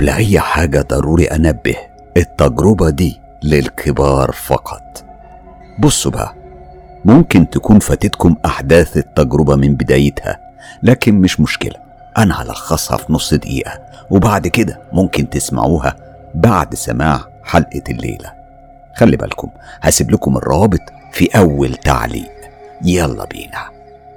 قبل أي حاجة ضروري أنبه التجربة دي للكبار فقط بصوا بقى ممكن تكون فاتتكم أحداث التجربة من بدايتها لكن مش مشكلة أنا هلخصها في نص دقيقة وبعد كده ممكن تسمعوها بعد سماع حلقة الليلة خلي بالكم هسيب لكم الروابط في أول تعليق يلا بينا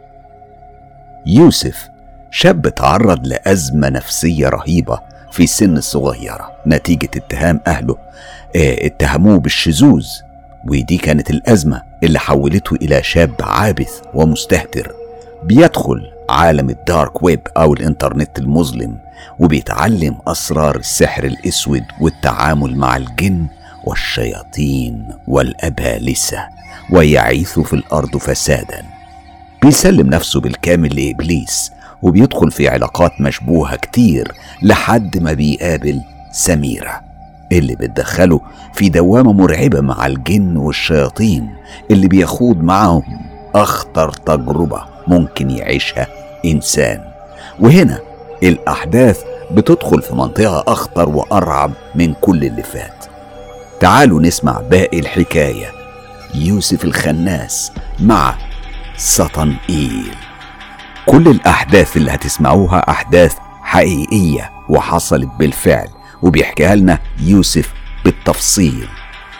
يوسف شاب تعرض لأزمة نفسية رهيبة في سن صغيرة نتيجة اتهام أهله اه اتهموه بالشذوذ ودي كانت الأزمة اللي حولته إلى شاب عابث ومستهتر بيدخل عالم الدارك ويب أو الإنترنت المظلم وبيتعلم أسرار السحر الأسود والتعامل مع الجن والشياطين والأبالسة ويعيث في الأرض فسادا بيسلم نفسه بالكامل لإبليس وبيدخل في علاقات مشبوهة كتير لحد ما بيقابل سميرة اللي بتدخله في دوامة مرعبة مع الجن والشياطين اللي بيخوض معهم أخطر تجربة ممكن يعيشها إنسان وهنا الأحداث بتدخل في منطقة أخطر وأرعب من كل اللي فات تعالوا نسمع باقي الحكاية يوسف الخناس مع سطنئيل كل الأحداث اللي هتسمعوها أحداث حقيقية وحصلت بالفعل وبيحكيها لنا يوسف بالتفصيل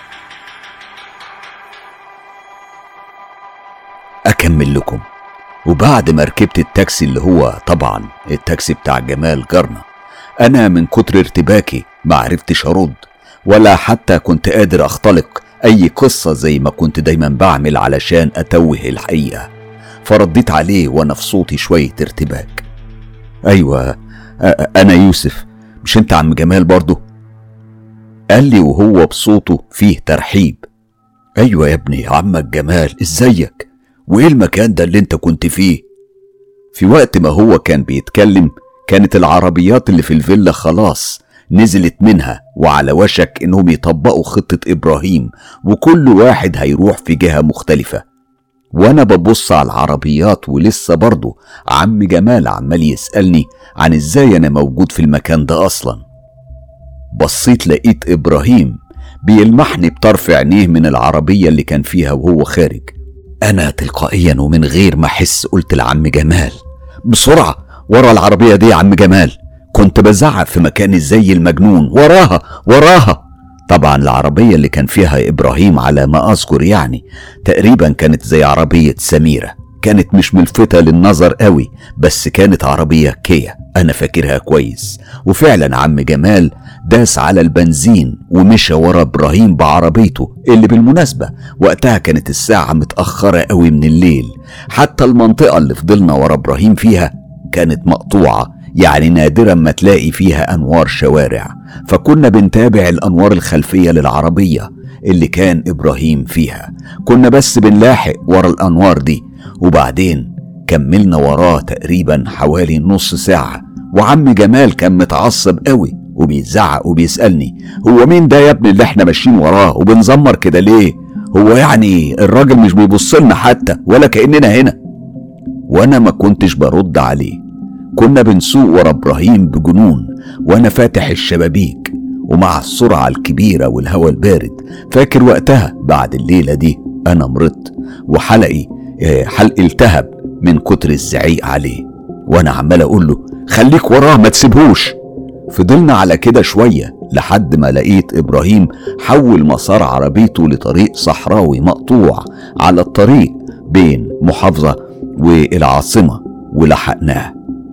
أكمل لكم وبعد ما ركبت التاكسي اللي هو طبعا التاكسي بتاع جمال جارنا أنا من كتر ارتباكي معرفتش أرد ولا حتى كنت قادر أختلق أي قصة زي ما كنت دايما بعمل علشان أتوه الحقيقة فرديت عليه وأنا في صوتي شوية ارتباك أيوة أنا يوسف مش أنت عم جمال برضه قال لي وهو بصوته فيه ترحيب أيوة يا ابني عمك جمال إزيك وإيه المكان ده اللي أنت كنت فيه في وقت ما هو كان بيتكلم كانت العربيات اللي في الفيلا خلاص نزلت منها وعلى وشك انهم يطبقوا خطة ابراهيم وكل واحد هيروح في جهة مختلفة وانا ببص على العربيات ولسه برضه عم جمال عمال يسألني عن ازاي انا موجود في المكان ده اصلا بصيت لقيت ابراهيم بيلمحني بطرف عينيه من العربية اللي كان فيها وهو خارج انا تلقائيا ومن غير ما احس قلت لعم جمال بسرعة ورا العربية دي يا عم جمال كنت بزعق في مكاني زي المجنون وراها وراها طبعا العربية اللي كان فيها إبراهيم على ما أذكر يعني تقريبا كانت زي عربية سميرة كانت مش ملفتة للنظر قوي بس كانت عربية كيا أنا فاكرها كويس وفعلا عم جمال داس على البنزين ومشى ورا إبراهيم بعربيته اللي بالمناسبة وقتها كانت الساعة متأخرة قوي من الليل حتى المنطقة اللي فضلنا ورا إبراهيم فيها كانت مقطوعة يعني نادرا ما تلاقي فيها انوار شوارع فكنا بنتابع الانوار الخلفيه للعربيه اللي كان ابراهيم فيها كنا بس بنلاحق ورا الانوار دي وبعدين كملنا وراه تقريبا حوالي نص ساعه وعم جمال كان متعصب قوي وبيزعق وبيسالني هو مين ده يا ابني اللي احنا ماشيين وراه وبنزمر كده ليه هو يعني الراجل مش بيبص لنا حتى ولا كاننا هنا وانا ما كنتش برد عليه كنا بنسوق ورا ابراهيم بجنون وانا فاتح الشبابيك ومع السرعة الكبيرة والهواء البارد فاكر وقتها بعد الليلة دي أنا مرضت وحلقي حلقي التهب من كتر الزعيق عليه وأنا عمال أقول له خليك وراه ما تسيبهوش فضلنا على كده شوية لحد ما لقيت إبراهيم حول مسار عربيته لطريق صحراوي مقطوع على الطريق بين محافظة والعاصمة ولحقناه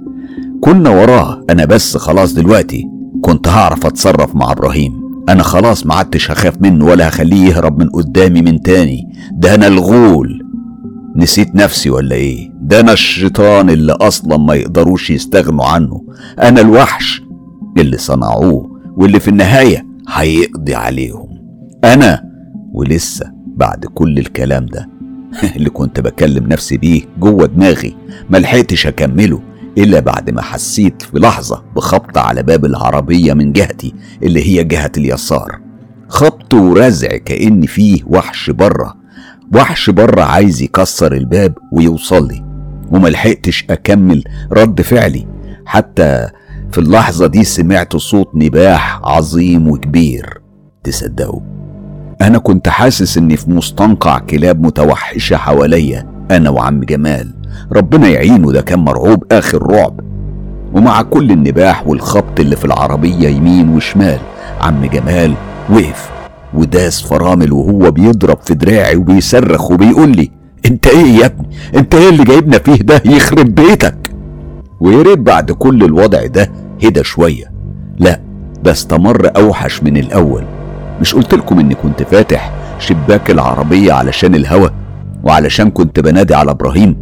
كنا وراه انا بس خلاص دلوقتي كنت هعرف اتصرف مع ابراهيم انا خلاص ما عدتش هخاف منه ولا هخليه يهرب من قدامي من تاني ده انا الغول نسيت نفسي ولا ايه ده انا الشيطان اللي اصلا ما يقدروش يستغنوا عنه انا الوحش اللي صنعوه واللي في النهايه هيقضي عليهم انا ولسه بعد كل الكلام ده اللي كنت بكلم نفسي بيه جوه دماغي ملحقتش اكمله إلا بعد ما حسيت في لحظة بخبط على باب العربية من جهتي اللي هي جهة اليسار خبط ورزع كأن فيه وحش بره وحش بره عايز يكسر الباب ويوصل لي وملحقتش أكمل رد فعلي حتى في اللحظة دي سمعت صوت نباح عظيم وكبير تصدقوا أنا كنت حاسس إني في مستنقع كلاب متوحشة حواليا أنا وعم جمال ربنا يعينه ده كان مرعوب آخر رعب ومع كل النباح والخبط اللي في العربية يمين وشمال عم جمال وقف وداس فرامل وهو بيضرب في دراعي وبيصرخ وبيقول لي انت ايه يا ابني انت ايه اللي جايبنا فيه ده يخرب بيتك ويا ريت بعد كل الوضع ده هدى شوية لا ده استمر اوحش من الاول مش قلت لكم اني كنت فاتح شباك العربية علشان الهوا وعلشان كنت بنادي على ابراهيم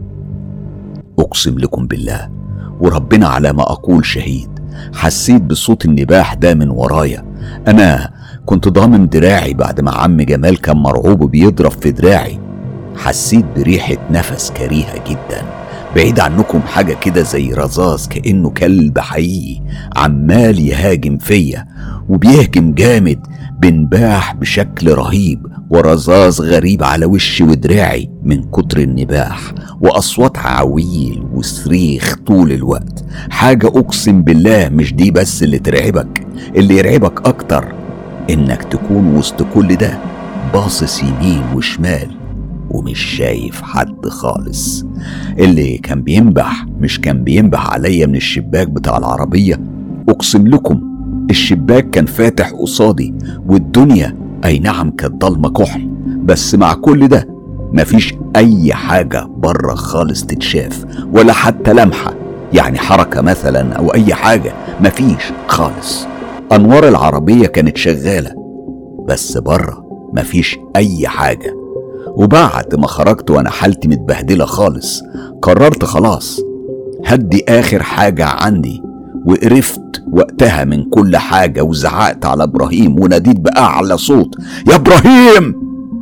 اقسم لكم بالله وربنا على ما اقول شهيد حسيت بصوت النباح ده من ورايا انا كنت ضامم دراعي بعد ما عم جمال كان مرعوب وبيضرب في دراعي حسيت بريحة نفس كريهة جدا بعيد عنكم حاجة كده زي رذاذ كأنه كلب حقيقي عمال يهاجم فيا وبيهجم جامد بنباح بشكل رهيب ورذاذ غريب على وشي ودراعي من كتر النباح وأصوات عويل وصريخ طول الوقت حاجة أقسم بالله مش دي بس اللي ترعبك اللي يرعبك أكتر إنك تكون وسط كل ده باصص يمين وشمال ومش شايف حد خالص اللي كان بينبح مش كان بينبح عليا من الشباك بتاع العربية أقسم لكم الشباك كان فاتح قصادي والدنيا أي نعم كانت ضلمة كحل بس مع كل ده مفيش أي حاجة بره خالص تتشاف ولا حتى لمحة يعني حركة مثلا أو أي حاجة مفيش خالص أنوار العربية كانت شغالة بس بره مفيش أي حاجة وبعد ما خرجت وأنا حالتي متبهدلة خالص قررت خلاص هدي آخر حاجة عندي وقرفت وقتها من كل حاجة وزعقت على إبراهيم وناديت بأعلى صوت يا إبراهيم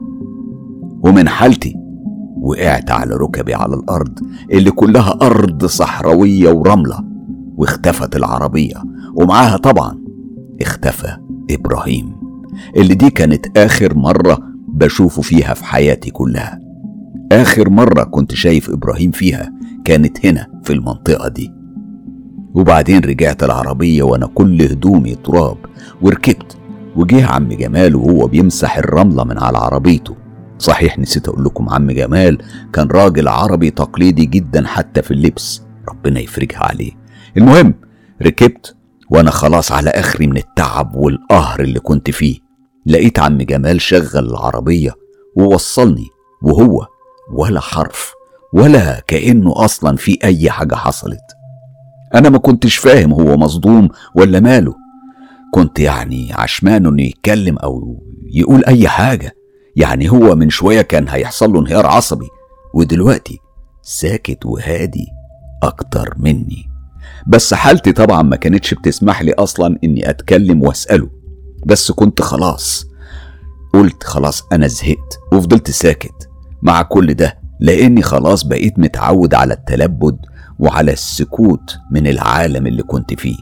ومن حالتي وقعت على ركبي على الأرض اللي كلها أرض صحراوية ورملة واختفت العربية ومعاها طبعا اختفى إبراهيم اللي دي كانت آخر مرة بشوفه فيها في حياتي كلها آخر مرة كنت شايف إبراهيم فيها كانت هنا في المنطقة دي وبعدين رجعت العربية وأنا كل هدومي تراب وركبت وجه عم جمال وهو بيمسح الرملة من على عربيته صحيح نسيت أقول لكم عم جمال كان راجل عربي تقليدي جدا حتى في اللبس ربنا يفرجها عليه المهم ركبت وانا خلاص على اخري من التعب والقهر اللي كنت فيه لقيت عم جمال شغل العربية ووصلني وهو ولا حرف ولا كأنه أصلا في أي حاجة حصلت أنا ما كنتش فاهم هو مصدوم ولا ماله كنت يعني عشمان إنه يتكلم أو يقول أي حاجة يعني هو من شوية كان هيحصل له انهيار عصبي ودلوقتي ساكت وهادي أكتر مني بس حالتي طبعا ما كانتش بتسمح لي اصلا اني اتكلم واساله بس كنت خلاص قلت خلاص انا زهقت وفضلت ساكت مع كل ده لاني خلاص بقيت متعود على التلبد وعلى السكوت من العالم اللي كنت فيه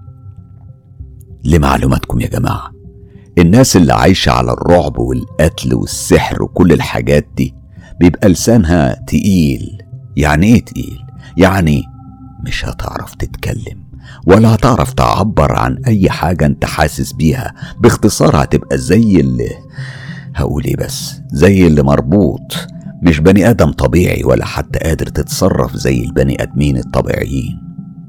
لمعلوماتكم يا جماعه الناس اللي عايشه على الرعب والقتل والسحر وكل الحاجات دي بيبقى لسانها تقيل يعني ايه تقيل يعني مش هتعرف تتكلم ولا هتعرف تعبر عن اي حاجة انت حاسس بيها باختصار هتبقى زي اللي هقول ايه بس زي اللي مربوط مش بني ادم طبيعي ولا حتى قادر تتصرف زي البني ادمين الطبيعيين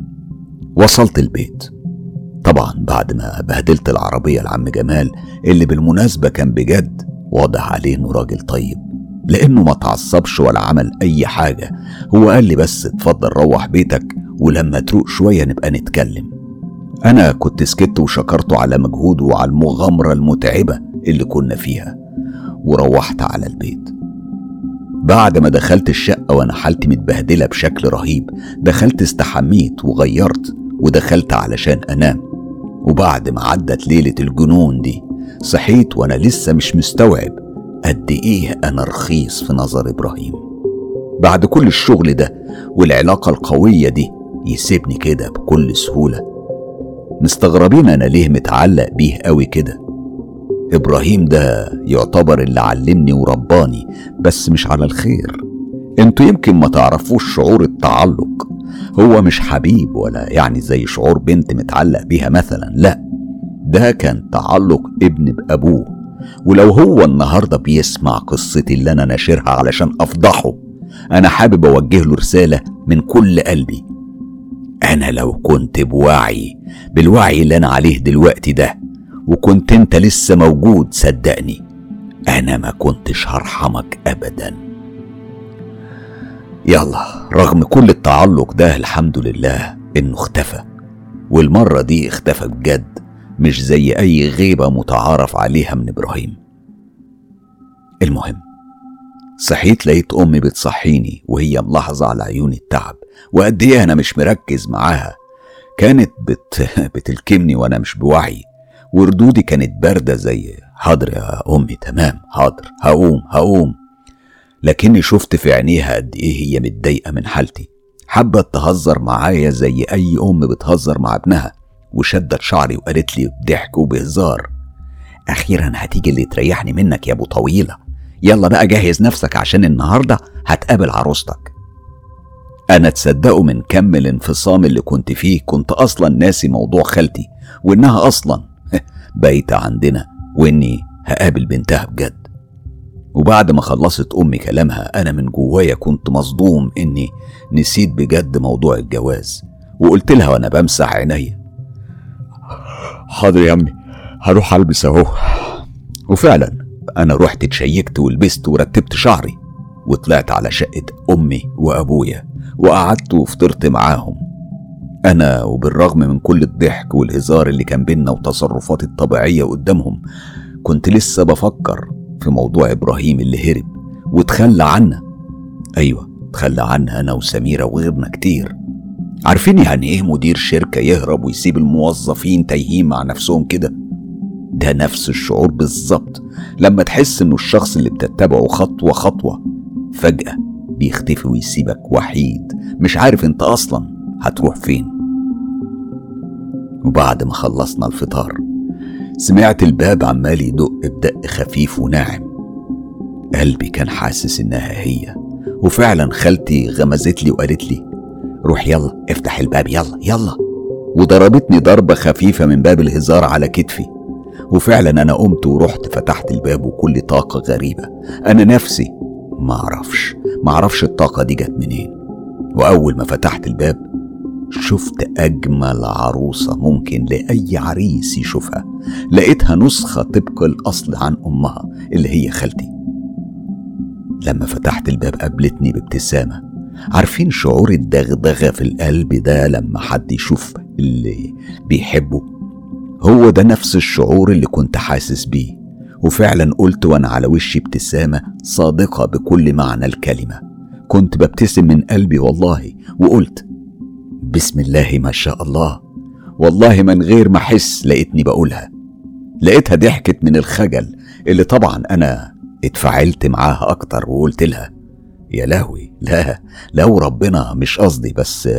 وصلت البيت طبعا بعد ما بهدلت العربية لعم جمال اللي بالمناسبة كان بجد واضح عليه انه راجل طيب لانه ما تعصبش ولا عمل اي حاجه هو قال لي بس اتفضل روح بيتك ولما تروق شويه نبقى نتكلم انا كنت سكت وشكرته على مجهوده وعلى المغامره المتعبه اللي كنا فيها وروحت على البيت بعد ما دخلت الشقه وانا حالتي متبهدله بشكل رهيب دخلت استحميت وغيرت ودخلت علشان انام وبعد ما عدت ليله الجنون دي صحيت وانا لسه مش مستوعب قد ايه انا رخيص في نظر ابراهيم بعد كل الشغل ده والعلاقة القوية دي يسيبني كده بكل سهولة مستغربين انا ليه متعلق بيه قوي كده ابراهيم ده يعتبر اللي علمني ورباني بس مش على الخير انتوا يمكن ما تعرفوش شعور التعلق هو مش حبيب ولا يعني زي شعور بنت متعلق بيها مثلا لا ده كان تعلق ابن بأبوه ولو هو النهارده بيسمع قصتي اللي انا ناشرها علشان افضحه انا حابب اوجه له رساله من كل قلبي انا لو كنت بوعي بالوعي اللي انا عليه دلوقتي ده وكنت انت لسه موجود صدقني انا ما كنتش هرحمك ابدا يلا رغم كل التعلق ده الحمد لله انه اختفى والمرة دي اختفى بجد مش زي اي غيبة متعارف عليها من ابراهيم المهم صحيت لقيت امي بتصحيني وهي ملاحظة على عيوني التعب وقد ايه انا مش مركز معاها كانت بت... بتلكمني وانا مش بوعي وردودي كانت باردة زي حاضر يا أمي تمام حاضر هقوم هقوم لكني شفت في عينيها قد إيه هي متضايقة من حالتي حبت تهزر معايا زي أي أم بتهزر مع ابنها وشدت شعري وقالت لي بضحك وبهزار أخيرا هتيجي اللي تريحني منك يا أبو طويلة يلا بقى جهز نفسك عشان النهاردة هتقابل عروستك أنا تصدقوا من كم الانفصام اللي كنت فيه كنت أصلا ناسي موضوع خالتي وإنها أصلا بايتة عندنا وإني هقابل بنتها بجد وبعد ما خلصت أمي كلامها أنا من جوايا كنت مصدوم إني نسيت بجد موضوع الجواز وقلت لها وأنا بمسح عينيا حاضر يا أمي هروح ألبس أهو وفعلا أنا رحت اتشيكت ولبست ورتبت شعري وطلعت على شقة أمي وأبويا وقعدت وفطرت معاهم أنا وبالرغم من كل الضحك والهزار اللي كان بينا وتصرفاتي الطبيعية قدامهم كنت لسه بفكر في موضوع إبراهيم اللي هرب وتخلى عنا أيوة تخلى عنا أنا وسميرة وغيرنا كتير عارفين يعني إيه مدير شركة يهرب ويسيب الموظفين تايهين مع نفسهم كده ده نفس الشعور بالظبط لما تحس إنه الشخص اللي بتتبعه خطوة خطوة فجأة بيختفي ويسيبك وحيد مش عارف انت اصلا هتروح فين وبعد ما خلصنا الفطار سمعت الباب عمال يدق بدق خفيف وناعم قلبي كان حاسس انها هي وفعلا خالتي غمزت لي وقالت لي روح يلا افتح الباب يلا يلا وضربتني ضربة خفيفة من باب الهزار على كتفي وفعلا أنا قمت ورحت فتحت الباب وكل طاقة غريبة أنا نفسي معرفش معرفش الطاقة دي جت منين وأول ما فتحت الباب شفت أجمل عروسة ممكن لأي عريس يشوفها لقيتها نسخة طبق الأصل عن أمها اللي هي خالتي لما فتحت الباب قابلتني بابتسامة عارفين شعور الدغدغة في القلب ده لما حد يشوف اللي بيحبه هو ده نفس الشعور اللي كنت حاسس بيه وفعلا قلت وانا على وشي ابتسامة صادقة بكل معنى الكلمة كنت ببتسم من قلبي والله وقلت بسم الله ما شاء الله والله من غير ما احس لقيتني بقولها لقيتها ضحكت من الخجل اللي طبعا انا اتفاعلت معاها اكتر وقلت لها يا لهوي لا لو ربنا مش قصدي بس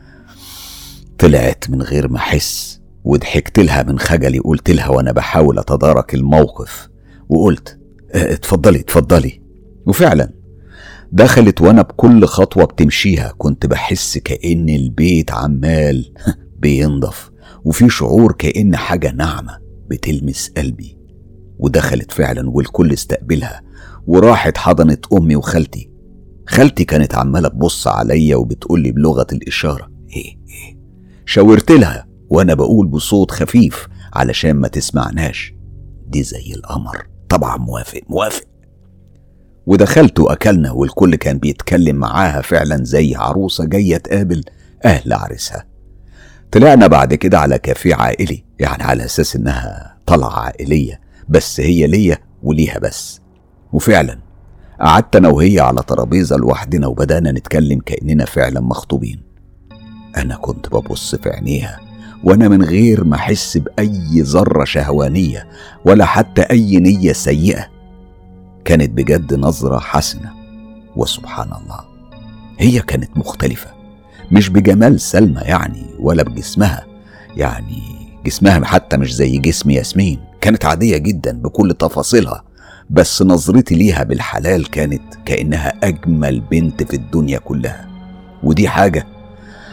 طلعت من غير ما احس وضحكت لها من خجلي قلت لها وانا بحاول اتدارك الموقف وقلت اتفضلي اتفضلي وفعلا دخلت وانا بكل خطوه بتمشيها كنت بحس كان البيت عمال بينضف وفي شعور كان حاجه ناعمه بتلمس قلبي ودخلت فعلا والكل استقبلها وراحت حضنت امي وخالتي خالتي كانت عماله تبص عليا وبتقولي بلغه الاشاره ايه ايه شاورت لها وانا بقول بصوت خفيف علشان ما تسمعناش دي زي القمر طبعا موافق موافق ودخلت واكلنا والكل كان بيتكلم معاها فعلا زي عروسه جايه تقابل اهل عريسها طلعنا بعد كده على كافيه عائلي يعني على اساس انها طلعه عائليه بس هي ليا وليها بس وفعلا قعدت انا وهي على ترابيزه لوحدنا وبدانا نتكلم كاننا فعلا مخطوبين انا كنت ببص في عينيها وانا من غير ما احس باي ذره شهوانيه ولا حتى اي نيه سيئه كانت بجد نظره حسنه وسبحان الله هي كانت مختلفه مش بجمال سلمى يعني ولا بجسمها يعني جسمها حتى مش زي جسم ياسمين كانت عاديه جدا بكل تفاصيلها بس نظرتي ليها بالحلال كانت كانها اجمل بنت في الدنيا كلها ودي حاجه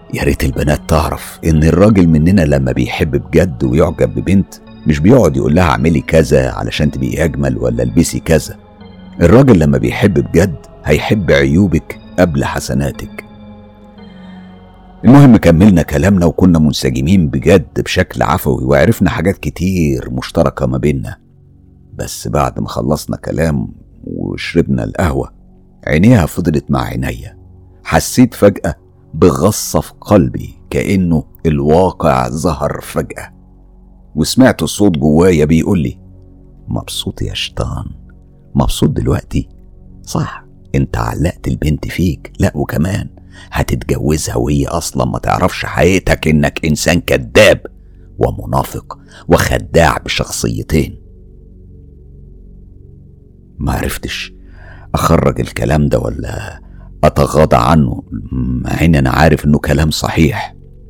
يا ريت البنات تعرف ان الراجل مننا لما بيحب بجد ويعجب ببنت مش بيقعد يقول لها اعملي كذا علشان تبقي اجمل ولا البسي كذا الراجل لما بيحب بجد هيحب عيوبك قبل حسناتك المهم كملنا كلامنا وكنا منسجمين بجد بشكل عفوي وعرفنا حاجات كتير مشتركة ما بينا بس بعد ما خلصنا كلام وشربنا القهوة عينيها فضلت مع عينيا حسيت فجأة بغصة في قلبي كأنه الواقع ظهر فجأة وسمعت الصوت جوايا بيقول لي مبسوط يا شيطان مبسوط دلوقتي صح انت علقت البنت فيك لا وكمان هتتجوزها وهي اصلا ما تعرفش حقيقتك انك انسان كذاب ومنافق وخداع بشخصيتين ما عرفتش اخرج الكلام ده ولا اتغاضى عنه مع ان انا عارف انه كلام صحيح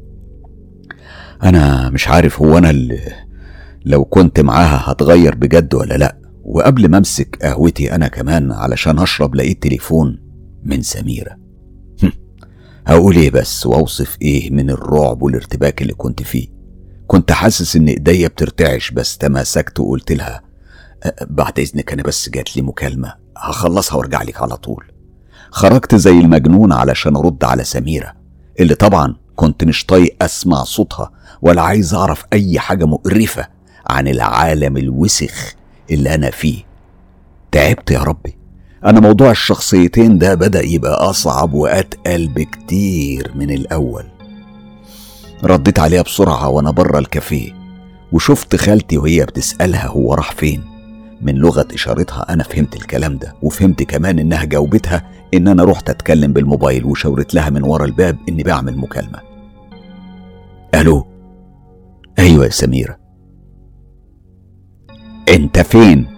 انا مش عارف هو انا اللي لو كنت معاها هتغير بجد ولا لا وقبل ما امسك قهوتي انا كمان علشان اشرب لقيت تليفون من سميره هقول ايه بس واوصف ايه من الرعب والارتباك اللي كنت فيه كنت حاسس ان ايديا بترتعش بس تماسكت وقلت لها بعد اذنك انا بس جات لي مكالمه هخلصها وارجع لك على طول خرجت زي المجنون علشان ارد على سميره اللي طبعا كنت مش طايق اسمع صوتها ولا عايز اعرف اي حاجه مقرفه عن العالم الوسخ اللي انا فيه تعبت يا ربي انا موضوع الشخصيتين ده بدا يبقى اصعب واتقل بكتير من الاول رديت عليها بسرعه وانا بره الكافيه وشفت خالتي وهي بتسالها هو راح فين من لغه اشارتها انا فهمت الكلام ده وفهمت كمان انها جاوبتها ان انا رحت اتكلم بالموبايل وشاورت لها من ورا الباب اني بعمل مكالمه الو ايوه يا سميره انت فين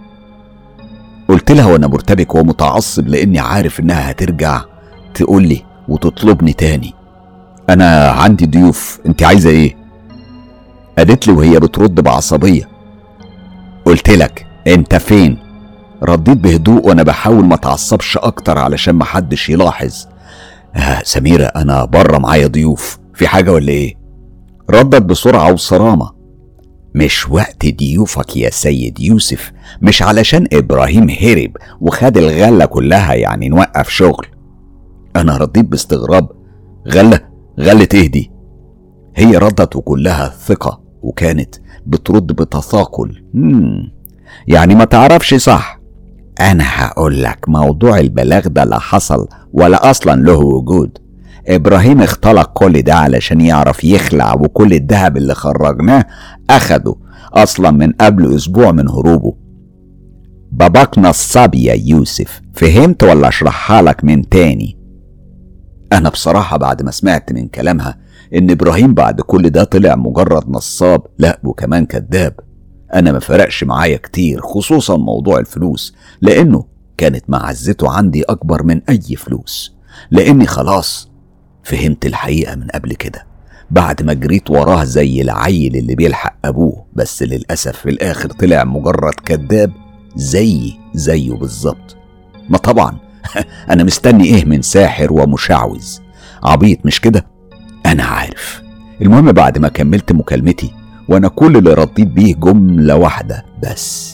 قلت لها وانا مرتبك ومتعصب لاني عارف انها هترجع تقول لي وتطلبني تاني انا عندي ضيوف انت عايزه ايه قالت لي وهي بترد بعصبيه قلت لك انت فين رديت بهدوء وانا بحاول ما اتعصبش اكتر علشان محدش يلاحظ آه سميرة انا بره معايا ضيوف في حاجة ولا ايه ردت بسرعة وصرامة مش وقت ضيوفك يا سيد يوسف مش علشان ابراهيم هرب وخد الغلة كلها يعني نوقف شغل انا رديت باستغراب غلة غلة ايه دي هي ردت وكلها ثقة وكانت بترد بتثاقل مم. يعني ما تعرفش صح انا هقول لك موضوع البلاغ ده لا حصل ولا اصلا له وجود ابراهيم اختلق كل ده علشان يعرف يخلع وكل الذهب اللي خرجناه اخده اصلا من قبل اسبوع من هروبه باباك نصاب يا يوسف فهمت ولا اشرحها لك من تاني انا بصراحه بعد ما سمعت من كلامها ان ابراهيم بعد كل ده طلع مجرد نصاب لا وكمان كذاب انا ما فرقش معايا كتير خصوصا موضوع الفلوس لانه كانت معزته عندي اكبر من اي فلوس لاني خلاص فهمت الحقيقه من قبل كده بعد ما جريت وراه زي العيل اللي بيلحق ابوه بس للاسف في الاخر طلع مجرد كذاب زي زيه بالظبط ما طبعا انا مستني ايه من ساحر ومشعوذ عبيط مش كده انا عارف المهم بعد ما كملت مكالمتي وانا كل اللي رديت بيه جمله واحده بس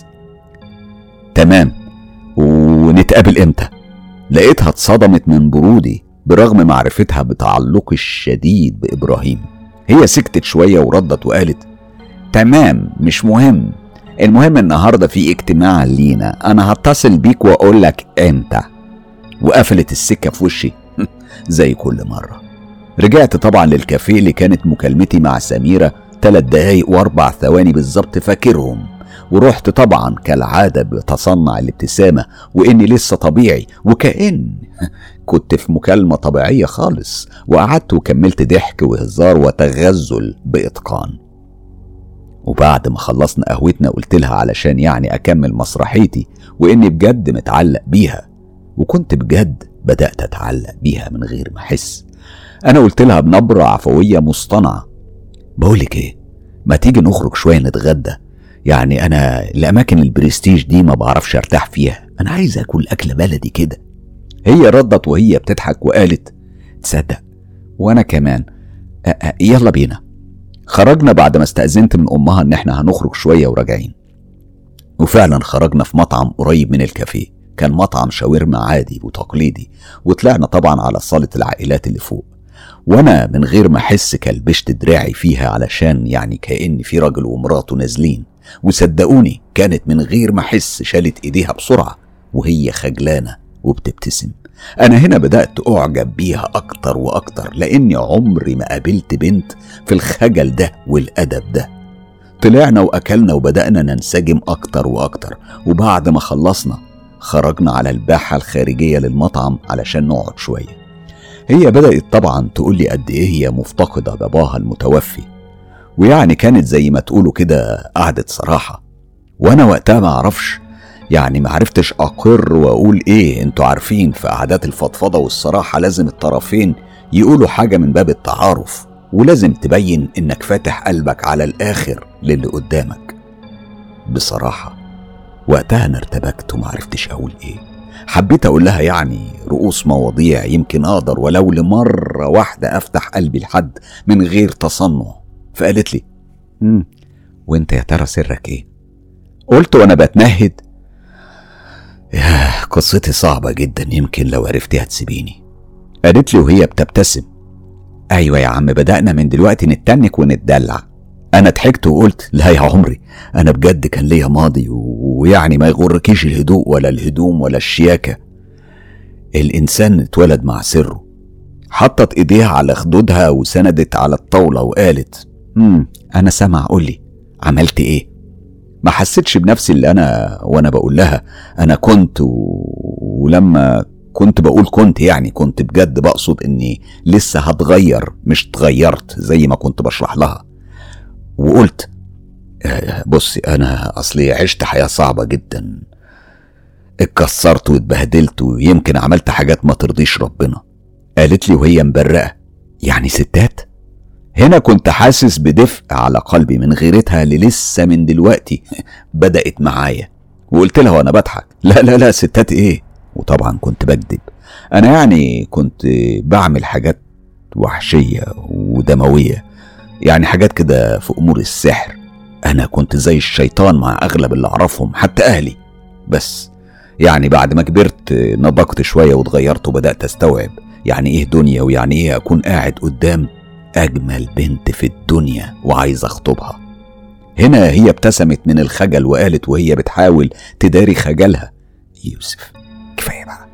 تمام ونتقابل امتى لقيتها اتصدمت من برودي برغم معرفتها بتعلقي الشديد بابراهيم هي سكتت شويه وردت وقالت تمام مش مهم المهم النهارده في اجتماع لينا انا هتصل بيك واقول لك امتى وقفلت السكه في وشي زي كل مره رجعت طبعا للكافيه اللي كانت مكالمتي مع سميره تلات دقايق واربع ثواني بالظبط فاكرهم ورحت طبعا كالعادة بتصنع الابتسامة وإني لسه طبيعي وكأن كنت في مكالمة طبيعية خالص وقعدت وكملت ضحك وهزار وتغزل بإتقان وبعد ما خلصنا قهوتنا قلت لها علشان يعني أكمل مسرحيتي وإني بجد متعلق بيها وكنت بجد بدأت أتعلق بيها من غير ما أحس أنا قلت لها بنبرة عفوية مصطنعة بقولك إيه ما تيجي نخرج شوية نتغدى يعني أنا الأماكن البرستيج دي ما بعرفش أرتاح فيها أنا عايز أكل أكلة بلدي كده هي ردت وهي بتضحك وقالت تصدق وأنا كمان أ -أ يلا بينا خرجنا بعد ما استأذنت من أمها إن إحنا هنخرج شوية وراجعين وفعلا خرجنا في مطعم قريب من الكافيه كان مطعم شاورما عادي وتقليدي وطلعنا طبعا على صالة العائلات اللي فوق وانا من غير ما احس كلبشت دراعي فيها علشان يعني كأن في راجل ومراته نازلين وصدقوني كانت من غير ما احس شالت ايديها بسرعة وهي خجلانة وبتبتسم انا هنا بدأت اعجب بيها اكتر واكتر لاني عمري ما قابلت بنت في الخجل ده والادب ده طلعنا واكلنا وبدأنا ننسجم اكتر واكتر وبعد ما خلصنا خرجنا على الباحة الخارجية للمطعم علشان نقعد شوية هي بدأت طبعا تقول لي قد إيه هي مفتقدة باباها المتوفي ويعني كانت زي ما تقولوا كده قعدة صراحة وأنا وقتها ما أعرفش يعني ما عرفتش أقر وأقول إيه أنتوا عارفين في قعدات الفضفضة والصراحة لازم الطرفين يقولوا حاجة من باب التعارف ولازم تبين إنك فاتح قلبك على الآخر للي قدامك بصراحة وقتها أنا ارتبكت ومعرفتش أقول إيه حبيت أقول لها يعني رؤوس مواضيع يمكن أقدر ولو لمرة واحدة أفتح قلبي لحد من غير تصنع فقالت لي امم وانت يا ترى سرك ايه قلت وانا بتنهد يا قصتي صعبة جدا يمكن لو عرفتي هتسيبيني قالت لي وهي بتبتسم ايوه يا عم بدأنا من دلوقتي نتنك ونتدلع انا ضحكت وقلت لا يا عمري انا بجد كان ليا ماضي ويعني ما يغركيش الهدوء ولا الهدوم ولا الشياكه الانسان اتولد مع سره حطت ايديها على خدودها وسندت على الطاوله وقالت امم انا سامع قولي عملت ايه ما حسيتش بنفسي اللي انا وانا بقول لها انا كنت و... ولما كنت بقول كنت يعني كنت بجد بقصد اني لسه هتغير مش اتغيرت زي ما كنت بشرح لها وقلت آه، بصي انا اصلي عشت حياه صعبه جدا اتكسرت واتبهدلت ويمكن عملت حاجات ما ترضيش ربنا قالت لي وهي مبرقه يعني ستات هنا كنت حاسس بدفء على قلبي من غيرتها اللي لسه من دلوقتي بدأت معايا وقلت لها وانا بضحك لا لا لا ستات ايه وطبعا كنت بكذب انا يعني كنت بعمل حاجات وحشية ودموية يعني حاجات كده في امور السحر انا كنت زي الشيطان مع اغلب اللي اعرفهم حتى اهلي بس يعني بعد ما كبرت نضجت شوية واتغيرت وبدأت استوعب يعني ايه دنيا ويعني ايه اكون قاعد قدام اجمل بنت في الدنيا وعايز اخطبها هنا هي ابتسمت من الخجل وقالت وهي بتحاول تداري خجلها يوسف كفايه بقى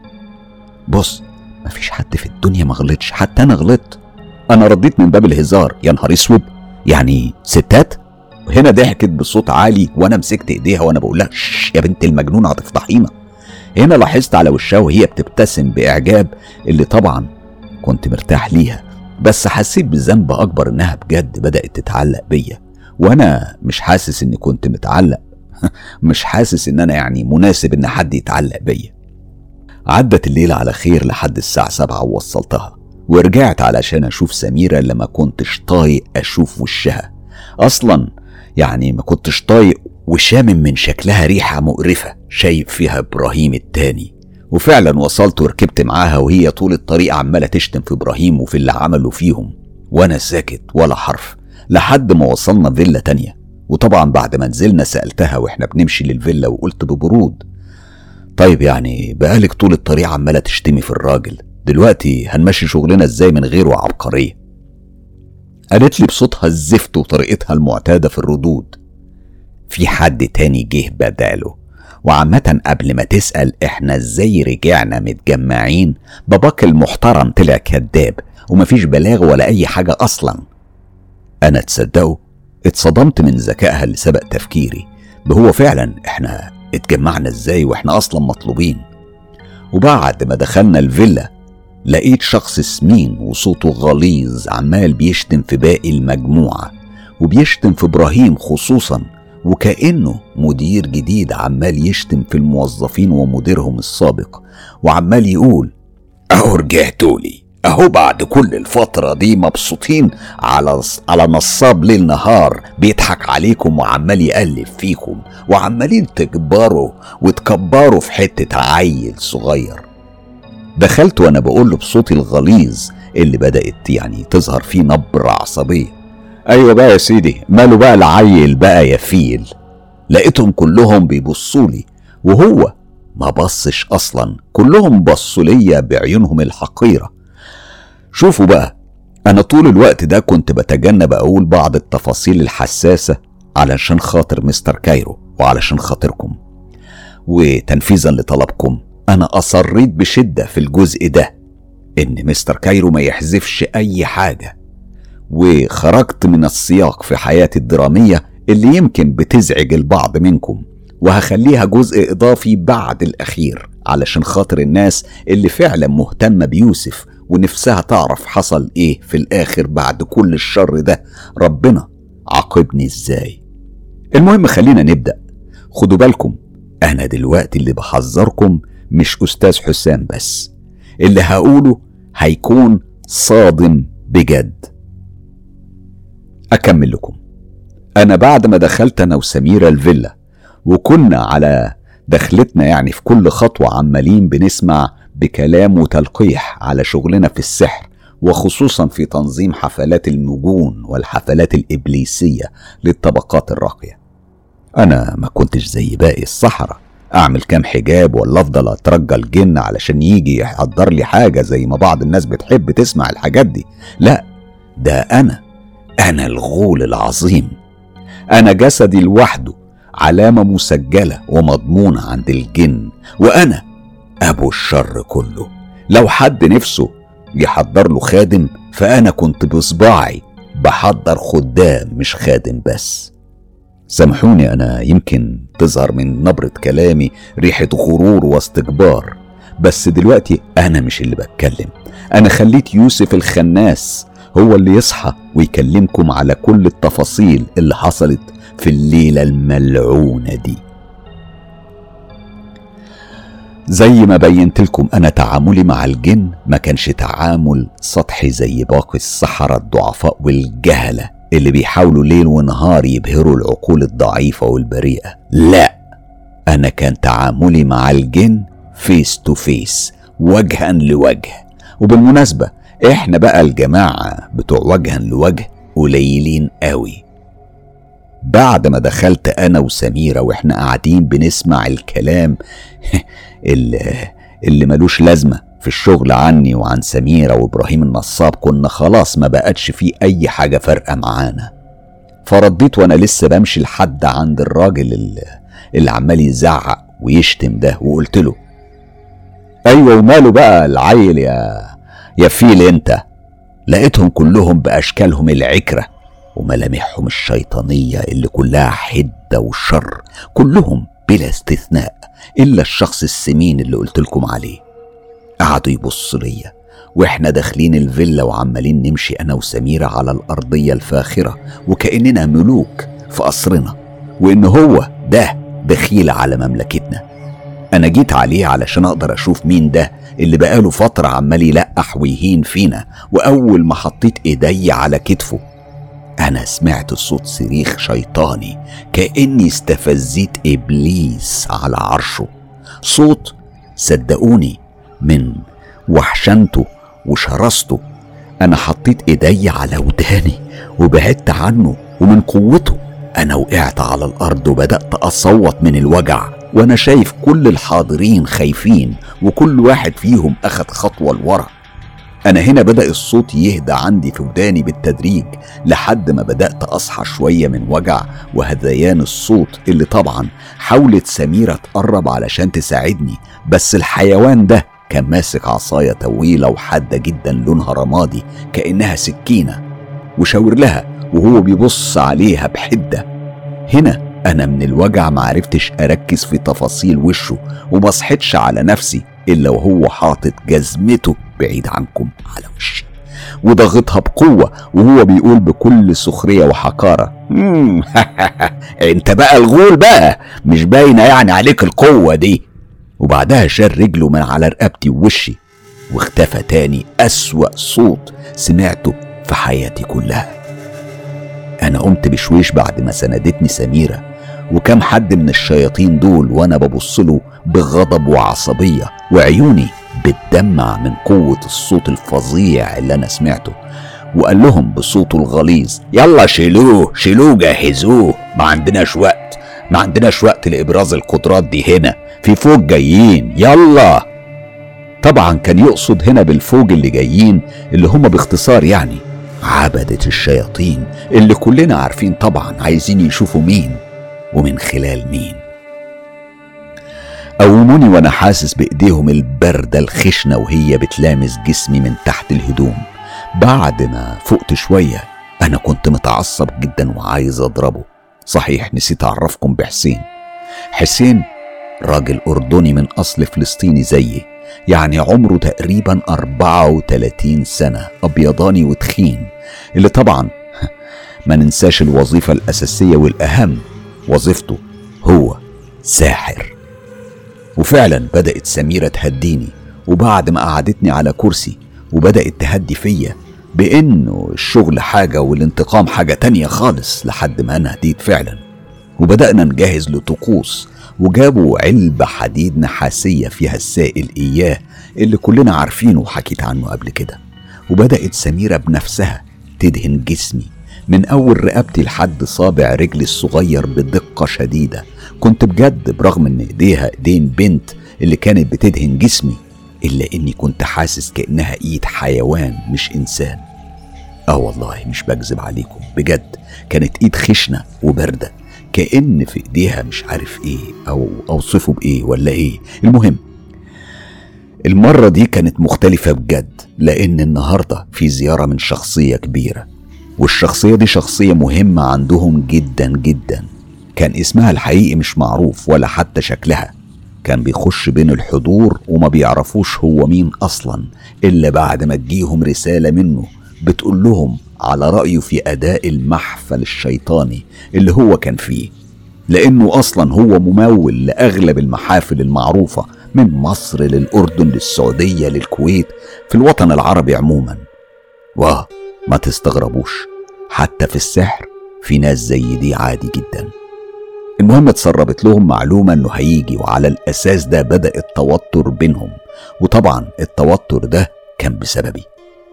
بص مفيش حد في الدنيا ما غلطش حتى انا غلطت انا رديت من باب الهزار يا نهار اسود يعني ستات هنا ضحكت بصوت عالي وانا مسكت ايديها وانا بقول لها يا بنت المجنونه هتفضحينا هنا لاحظت على وشها وهي بتبتسم باعجاب اللي طبعا كنت مرتاح ليها بس حسيت بذنب اكبر انها بجد بدات تتعلق بيا وانا مش حاسس اني كنت متعلق مش حاسس ان انا يعني مناسب ان حد يتعلق بيا عدت الليلة على خير لحد الساعة سبعة ووصلتها ورجعت علشان أشوف سميرة اللي ما كنتش طايق أشوف وشها أصلا يعني ما كنتش طايق وشامم من شكلها ريحة مقرفة شايف فيها إبراهيم التاني وفعلا وصلت وركبت معاها وهي طول الطريق عمالة تشتم في إبراهيم وفي اللي عمله فيهم وأنا ساكت ولا حرف لحد ما وصلنا فيلا تانية وطبعا بعد ما نزلنا سألتها واحنا بنمشي للفيلا وقلت ببرود طيب يعني بقالك طول الطريق عمالة تشتمي في الراجل دلوقتي هنمشي شغلنا ازاي من غيره عبقرية قالت لي بصوتها الزفت وطريقتها المعتادة في الردود في حد تاني جه بداله وعامة قبل ما تسأل احنا ازاي رجعنا متجمعين باباك المحترم طلع كذاب ومفيش بلاغ ولا اي حاجة اصلا انا تصدقوا اتصدمت من ذكائها اللي سبق تفكيري بهو فعلا احنا اتجمعنا ازاي واحنا اصلا مطلوبين وبعد ما دخلنا الفيلا لقيت شخص سمين وصوته غليظ عمال بيشتم في باقي المجموعة وبيشتم في إبراهيم خصوصا وكأنه مدير جديد عمال يشتم في الموظفين ومديرهم السابق وعمال يقول أهو رجعتولي أهو بعد كل الفترة دي مبسوطين على على نصاب ليل نهار بيضحك عليكم وعمال يقلب فيكم وعمالين تكبروا وتكبروا في حتة عيل صغير دخلت وانا بقول له بصوتي الغليظ اللي بدأت يعني تظهر فيه نبرة عصبية أيوة بقى يا سيدي ماله بقى العيل بقى يا فيل لقيتهم كلهم بيبصولي وهو ما بصش أصلا كلهم بصوا ليا بعيونهم الحقيرة شوفوا بقى أنا طول الوقت ده كنت بتجنب أقول بعض التفاصيل الحساسة علشان خاطر مستر كايرو وعلشان خاطركم وتنفيذا لطلبكم أنا أصريت بشدة في الجزء ده إن مستر كايرو ما يحذفش أي حاجة وخرجت من السياق في حياتي الدرامية اللي يمكن بتزعج البعض منكم وهخليها جزء إضافي بعد الأخير علشان خاطر الناس اللي فعلا مهتمة بيوسف ونفسها تعرف حصل إيه في الآخر بعد كل الشر ده ربنا عاقبني إزاي المهم خلينا نبدأ خدوا بالكم أنا دلوقتي اللي بحذركم مش أستاذ حسام بس اللي هقوله هيكون صادم بجد أكمل لكم أنا بعد ما دخلت أنا وسميرة الفيلا وكنا على دخلتنا يعني في كل خطوة عمالين بنسمع بكلام وتلقيح على شغلنا في السحر وخصوصا في تنظيم حفلات المجون والحفلات الإبليسية للطبقات الراقية أنا ما كنتش زي باقي الصحراء أعمل كام حجاب ولا أفضل أترجى الجن علشان يجي يحضر لي حاجة زي ما بعض الناس بتحب تسمع الحاجات دي لا ده أنا أنا الغول العظيم أنا جسدي لوحده علامة مسجلة ومضمونة عند الجن وأنا أبو الشر كله لو حد نفسه يحضر له خادم فأنا كنت بصباعي بحضر خدام مش خادم بس سامحوني أنا يمكن تظهر من نبرة كلامي ريحة غرور واستكبار بس دلوقتي أنا مش اللي بتكلم أنا خليت يوسف الخناس هو اللي يصحى ويكلمكم على كل التفاصيل اللي حصلت في الليلة الملعونة دي زي ما بينت لكم أنا تعاملي مع الجن ما كانش تعامل سطحي زي باقي السحرة الضعفاء والجهلة اللي بيحاولوا ليل ونهار يبهروا العقول الضعيفة والبريئة لا أنا كان تعاملي مع الجن فيس تو فيس وجها لوجه وبالمناسبة احنا بقى الجماعة بتوع وجها لوجه قليلين قوي بعد ما دخلت انا وسميرة واحنا قاعدين بنسمع الكلام اللي, اللي ملوش لازمة في الشغل عني وعن سميرة وابراهيم النصاب كنا خلاص ما بقتش في اي حاجة فارقة معانا فرديت وانا لسه بمشي لحد عند الراجل اللي, اللي عمال يزعق ويشتم ده وقلت له ايوه وماله بقى العيل يا يا فيل انت لقيتهم كلهم باشكالهم العكره وملامحهم الشيطانيه اللي كلها حده وشر كلهم بلا استثناء الا الشخص السمين اللي قلت لكم عليه قعدوا يبصوا ليا واحنا داخلين الفيلا وعمالين نمشي انا وسميره على الارضيه الفاخره وكاننا ملوك في قصرنا وان هو ده دخيل على مملكتنا انا جيت عليه علشان اقدر اشوف مين ده اللي بقاله فترة عمال يلقح ويهين فينا وأول ما حطيت إيدي على كتفه أنا سمعت صوت صريخ شيطاني كأني استفزيت إبليس على عرشه صوت صدقوني من وحشنته وشرسته أنا حطيت إيدي على وداني وبعدت عنه ومن قوته أنا وقعت على الأرض وبدأت أصوت من الوجع وانا شايف كل الحاضرين خايفين وكل واحد فيهم اخد خطوه لورا انا هنا بدا الصوت يهدى عندي في وداني بالتدريج لحد ما بدات اصحى شويه من وجع وهذيان الصوت اللي طبعا حاولت سميره تقرب علشان تساعدني بس الحيوان ده كان ماسك عصايه طويله وحاده جدا لونها رمادي كانها سكينه وشاور لها وهو بيبص عليها بحده هنا أنا من الوجع معرفتش أركز في تفاصيل وشه وما صحتش على نفسي إلا وهو حاطط جزمته بعيد عنكم على وشي وضغطها بقوة وهو بيقول بكل سخرية وحقارة انت بقى الغول بقى مش باينة يعني عليك القوة دي وبعدها شال رجله من على رقبتي ووشي واختفى تاني أسوأ صوت سمعته في حياتي كلها أنا قمت بشويش بعد ما سندتني سميرة وكم حد من الشياطين دول وانا ببص له بغضب وعصبيه وعيوني بتدمع من قوة الصوت الفظيع اللي أنا سمعته وقال لهم بصوته الغليظ يلا شيلوه شيلوه جهزوه ما عندناش وقت ما عندناش وقت لإبراز القدرات دي هنا في فوق جايين يلا طبعا كان يقصد هنا بالفوج اللي جايين اللي هم باختصار يعني عبدة الشياطين اللي كلنا عارفين طبعا عايزين يشوفوا مين ومن خلال مين قوموني وانا حاسس بايديهم البردة الخشنة وهي بتلامس جسمي من تحت الهدوم بعد ما فقت شوية انا كنت متعصب جدا وعايز اضربه صحيح نسيت اعرفكم بحسين حسين راجل اردني من اصل فلسطيني زيي يعني عمره تقريبا 34 سنة أبيضاني وتخين اللي طبعا ما ننساش الوظيفة الأساسية والأهم وظيفته هو ساحر وفعلا بدأت سميرة تهديني وبعد ما قعدتني على كرسي وبدأت تهدي فيا بإنه الشغل حاجة والانتقام حاجة تانية خالص لحد ما أنا هديت فعلا وبدأنا نجهز لطقوس وجابوا علبة حديد نحاسية فيها السائل إياه اللي كلنا عارفينه وحكيت عنه قبل كده وبدأت سميرة بنفسها تدهن جسمي من أول رقبتي لحد صابع رجلي الصغير بدقة شديدة كنت بجد برغم إن إيديها إيدين بنت اللي كانت بتدهن جسمي إلا إني كنت حاسس كأنها إيد حيوان مش إنسان آه والله مش بكذب عليكم بجد كانت إيد خشنة وباردة كأن في إيديها مش عارف إيه أو أوصفه بإيه ولا إيه المهم المرة دي كانت مختلفة بجد لأن النهاردة في زيارة من شخصية كبيرة والشخصية دي شخصية مهمة عندهم جدا جدا كان اسمها الحقيقي مش معروف ولا حتى شكلها كان بيخش بين الحضور وما بيعرفوش هو مين أصلا إلا بعد ما تجيهم رسالة منه بتقول لهم على رأيه في أداء المحفل الشيطاني اللي هو كان فيه لأنه أصلا هو ممول لأغلب المحافل المعروفة من مصر للأردن للسعودية للكويت في الوطن العربي عموما واه ما تستغربوش حتى في السحر في ناس زي دي عادي جدا المهم اتسربت لهم معلومة انه هيجي وعلى الاساس ده بدأ التوتر بينهم وطبعا التوتر ده كان بسببي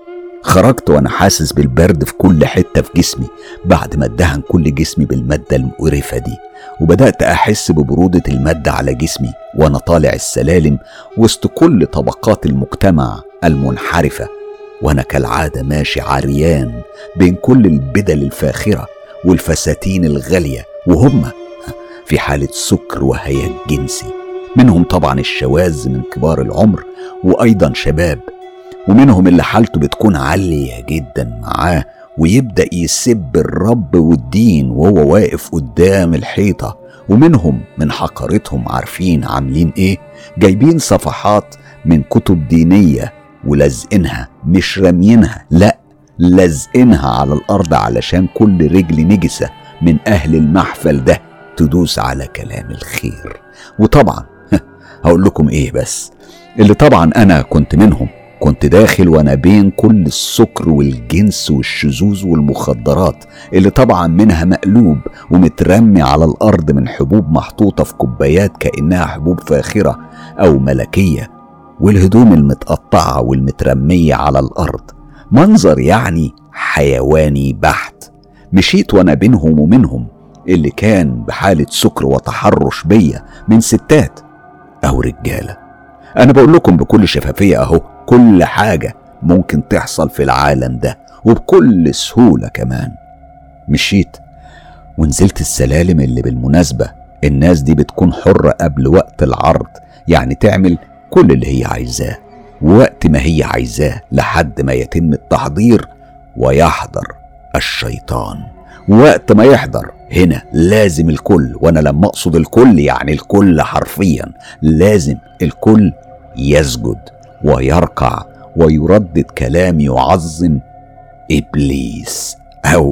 خرجت وانا حاسس بالبرد في كل حتة في جسمي بعد ما ادهن كل جسمي بالمادة المقرفة دي وبدأت أحس ببرودة المادة على جسمي وأنا طالع السلالم وسط كل طبقات المجتمع المنحرفة وأنا كالعادة ماشي عريان بين كل البدل الفاخرة والفساتين الغالية وهم في حالة سكر وهياج جنسي منهم طبعا الشواذ من كبار العمر وأيضا شباب ومنهم اللي حالته بتكون عالية جدا معاه ويبدأ يسب الرب والدين وهو واقف قدام الحيطة ومنهم من حقارتهم عارفين عاملين ايه جايبين صفحات من كتب دينية ولازقينها مش رامينها لا لازقينها على الأرض علشان كل رجل نجسة من أهل المحفل ده تدوس على كلام الخير وطبعا هقول لكم ايه بس اللي طبعا انا كنت منهم كنت داخل وانا بين كل السكر والجنس والشذوذ والمخدرات اللي طبعا منها مقلوب ومترمي على الارض من حبوب محطوطه في كوبايات كانها حبوب فاخره او ملكيه والهدوم المتقطعه والمترميه على الارض منظر يعني حيواني بحت مشيت وانا بينهم ومنهم اللي كان بحاله سكر وتحرش بيا من ستات او رجاله انا بقول لكم بكل شفافيه اهو كل حاجة ممكن تحصل في العالم ده وبكل سهولة كمان مشيت ونزلت السلالم اللي بالمناسبة الناس دي بتكون حرة قبل وقت العرض يعني تعمل كل اللي هي عايزاه وقت ما هي عايزاه لحد ما يتم التحضير ويحضر الشيطان وقت ما يحضر هنا لازم الكل وانا لما اقصد الكل يعني الكل حرفيا لازم الكل يسجد ويركع ويردد كلام يعظم ابليس او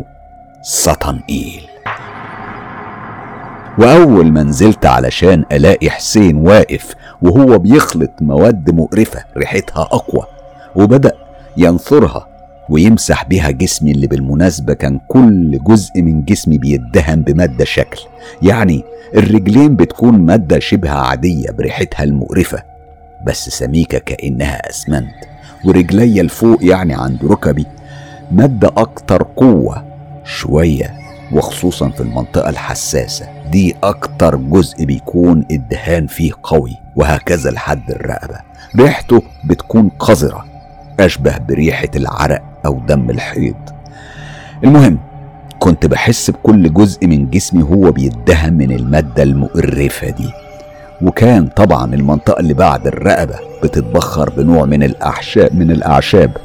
سطنئيل واول ما نزلت علشان الاقي حسين واقف وهو بيخلط مواد مقرفه ريحتها اقوى وبدا ينثرها ويمسح بيها جسمي اللي بالمناسبة كان كل جزء من جسمي بيدهن بمادة شكل يعني الرجلين بتكون مادة شبه عادية بريحتها المقرفة بس سميكة كأنها أسمنت ورجلي الفوق يعني عند ركبي مادة أكتر قوة شوية وخصوصا في المنطقة الحساسة دي أكتر جزء بيكون الدهان فيه قوي وهكذا لحد الرقبة ريحته بتكون قذرة أشبه بريحة العرق أو دم الحيض المهم كنت بحس بكل جزء من جسمي هو بيدهن من المادة المقرفة دي وكان طبعا المنطقة اللي بعد الرقبة بتتبخر بنوع من الأعشاب من الأعشاب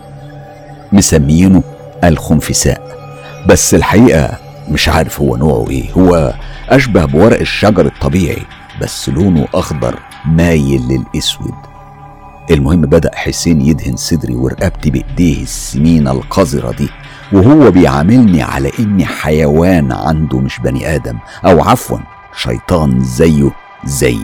مسميينه الخنفساء بس الحقيقة مش عارف هو نوعه ايه هو أشبه بورق الشجر الطبيعي بس لونه أخضر مايل للأسود المهم بدأ حسين يدهن صدري ورقبتي بإيديه السمينة القذرة دي وهو بيعاملني على إني حيوان عنده مش بني آدم أو عفوا شيطان زيه زيي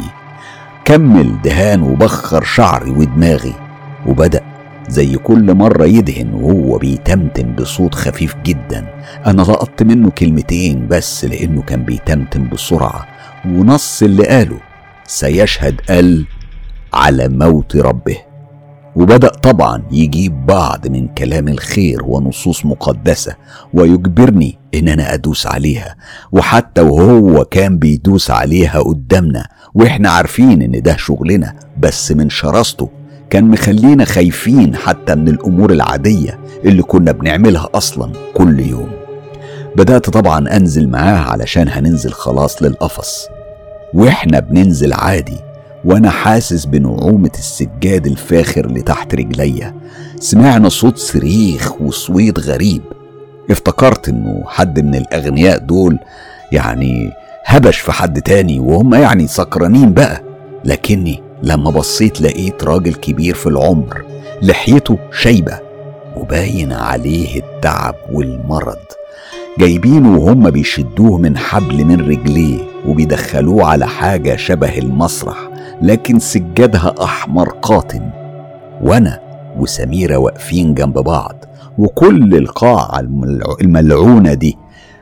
كمل دهان وبخر شعري ودماغي وبدأ زي كل مرة يدهن وهو بيتمتم بصوت خفيف جدا أنا لقطت منه كلمتين بس لأنه كان بيتمتم بسرعة ونص اللي قاله سيشهد قال على موت ربه وبدأ طبعا يجيب بعض من كلام الخير ونصوص مقدسة ويجبرني إن أنا أدوس عليها وحتى وهو كان بيدوس عليها قدامنا وإحنا عارفين إن ده شغلنا بس من شراسته كان مخلينا خايفين حتى من الأمور العادية اللي كنا بنعملها أصلا كل يوم بدأت طبعا أنزل معاه علشان هننزل خلاص للقفص وإحنا بننزل عادي وانا حاسس بنعومة السجاد الفاخر اللي تحت رجليا سمعنا صوت صريخ وصويت غريب افتكرت انه حد من الاغنياء دول يعني هبش في حد تاني وهم يعني سكرانين بقى لكني لما بصيت لقيت راجل كبير في العمر لحيته شيبة وباين عليه التعب والمرض جايبينه وهم بيشدوه من حبل من رجليه وبيدخلوه على حاجة شبه المسرح لكن سجادها أحمر قاتم وأنا وسميرة واقفين جنب بعض وكل القاعة الملعونة دي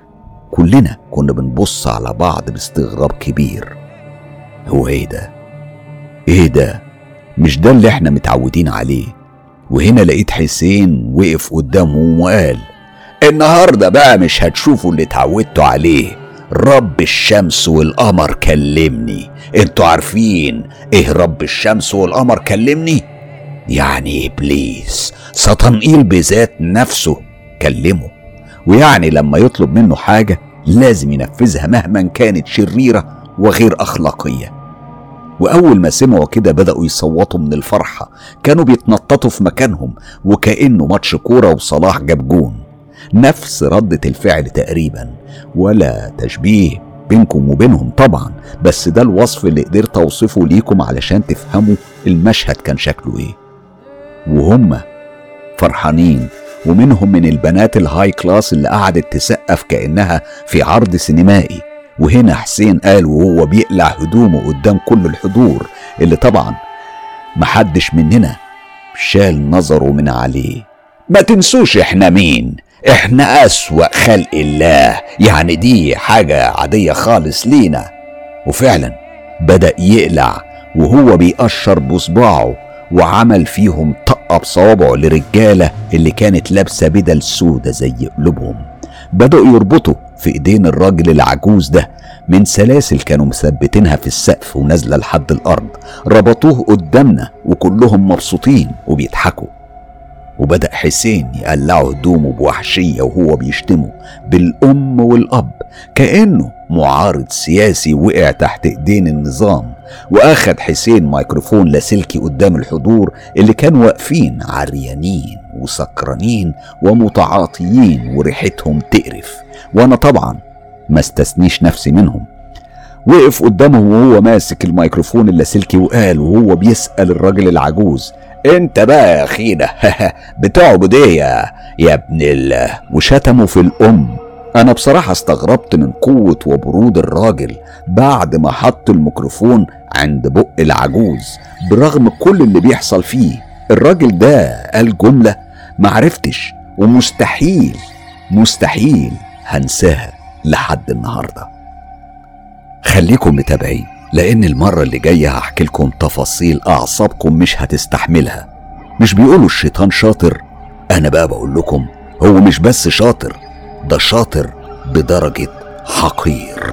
كلنا كنا بنبص على بعض باستغراب كبير هو ايه ده ايه ده مش ده اللي احنا متعودين عليه وهنا لقيت حسين وقف قدامهم وقال النهارده بقى مش هتشوفوا اللي اتعودتوا عليه رب الشمس والقمر كلمني انتوا عارفين ايه رب الشمس والقمر كلمني يعني ابليس سطنقيل بذات نفسه كلمه ويعني لما يطلب منه حاجه لازم ينفذها مهما كانت شريره وغير اخلاقيه واول ما سمعوا كده بداوا يصوتوا من الفرحه كانوا بيتنططوا في مكانهم وكانه ماتش كوره وصلاح جاب جون نفس ردة الفعل تقريبا ولا تشبيه بينكم وبينهم طبعا بس ده الوصف اللي قدرت اوصفه ليكم علشان تفهموا المشهد كان شكله ايه وهم فرحانين ومنهم من البنات الهاي كلاس اللي قعدت تسقف كانها في عرض سينمائي وهنا حسين قال وهو بيقلع هدومه قدام كل الحضور اللي طبعا محدش مننا شال نظره من عليه ما تنسوش احنا مين احنا اسوأ خلق الله يعني دي حاجة عادية خالص لينا وفعلا بدأ يقلع وهو بيقشر بصباعه وعمل فيهم طقة بصوابعه لرجالة اللي كانت لابسة بدل سودة زي قلوبهم بدأوا يربطوا في ايدين الراجل العجوز ده من سلاسل كانوا مثبتينها في السقف ونازلة لحد الأرض ربطوه قدامنا وكلهم مبسوطين وبيضحكوا وبدأ حسين يقلعه هدومه بوحشية وهو بيشتمه بالأم والأب كأنه معارض سياسي وقع تحت ايدين النظام واخد حسين ميكروفون لاسلكي قدام الحضور اللي كانوا واقفين عريانين وسكرانين ومتعاطيين وريحتهم تقرف وانا طبعا ما استثنيش نفسي منهم وقف قدامهم وهو ماسك الميكروفون اللاسلكي وقال وهو بيسأل الراجل العجوز انت بقى يا اخينا بتعبد ايه يا يا ابن الله وشتمه في الام انا بصراحه استغربت من قوه وبرود الراجل بعد ما حط الميكروفون عند بق العجوز برغم كل اللي بيحصل فيه الراجل ده قال جمله معرفتش ومستحيل مستحيل هنساها لحد النهارده خليكم متابعين لأن المرة اللي جاية هحكي لكم تفاصيل أعصابكم مش هتستحملها مش بيقولوا الشيطان شاطر أنا بقى بقول لكم هو مش بس شاطر ده شاطر بدرجة حقير